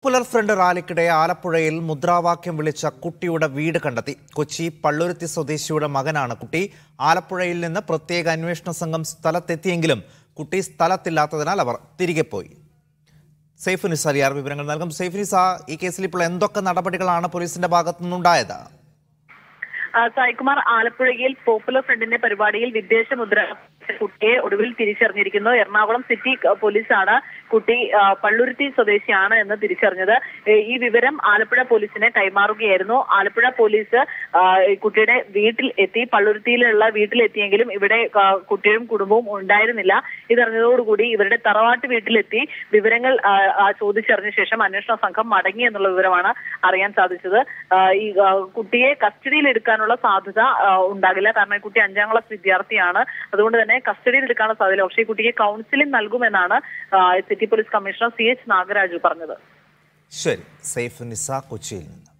popular front റാലിക്കിടെ ആലപ്പുഴയിൽ മുദ്രാവാക്യം വിളിച്ച കുട്ടിയുടെ വീട് കണ്ടെത്തി കൊച്ചി പള്ളുരുത്തി സ്വദേശിയുടെ മകനാണ് കുട്ടി ആലപ്പുഴയിൽ നിന്ന് പ്രത്യേക അന്വേഷണ സംഘം സ്ഥലത്തെത്തിയെങ്കിലും കുട്ടി സ്ഥലത്തില്ലാത്തതിനാൽ അവർ തിരികെ പോയി സൈഫ് നിസാരിയാർ വിവരങ്ങൾ നൽകും സൈഫ് നിസ ഈ കേസിൽ ഇപ്പോൾ എന്തൊക്കെ നടപടികളാണ് പോലീസിന്റെ ഭാഗത്തു നിന്നുണ്ടായത് ആ, സായികുമാർ ആലപ്പുഴയിൽ പോപ്പുലർ ഫ്രണ്ടിന്റെ പരിപാടിയിൽ വിദേശ മുദ്ര കുട്ടിയെ ഒടുവിൽ തിരിച്ചറിഞ്ഞിരിക്കുന്നു എറണാകുളം സിറ്റി ക- പോലീസാണ് കുട്ടി ആ, പള്ളുരുത്തി സ്വദേശിയാണ് എന്ന് തിരിച്ചറിഞ്ഞത് ഏ, ഈ വിവരം ആലപ്പുഴ പോലീസിനെ കൈമാറുകയായിരുന്നു ആലപ്പുഴ പോലീസ് ആ, ഈ കുട്ടിയുടെ വീട്ടിൽ എത്തി പള്ളുരുത്തിയിലുള്ള വീട്ടിലെത്തിയെങ്കിലും ഇവിടെ ആ, കുട്ടിയും കുടുംബവും ഉണ്ടായിരുന്നില്ല ഇതറിഞ്ഞതോടുകൂടി ഇവരുടെ തറവാട്ട് വീട്ടിലെത്തി വിവരങ്ങൾ ആ, ആ, ചോദിച്ചറിഞ്ഞ ശേഷം അന്വേഷണ സംഘം മടങ്ങി എന്നുള്ള വിവരമാണ് അറിയാൻ സാധിച്ചത് ആ, ഈ ആ, കുട്ടിയെ കസ്റ്റഡിയിൽ എടുക്കാനുള്ള സാധ്യത ആ, ഉണ്ടാകില്ല കാരണം ഈ കുട്ടി അഞ്ചാം ക്ലാസ് വിദ്യാർത്ഥിയാണ് അതുകൊണ്ട് തന്നെ കസ്റ്റഡിയിൽ എടുക്കാനുള്ള സാധ്യത പക്ഷേ ഈ കുട്ടിക്ക് കൗൺസിലിംഗ് നൽകുമെന്നാണ് ആ, city police commissioner C H Nagaraju പറഞ്ഞത് ശരി സൈഫ് നിസ കൊച്ചിയിൽ നിന്ന്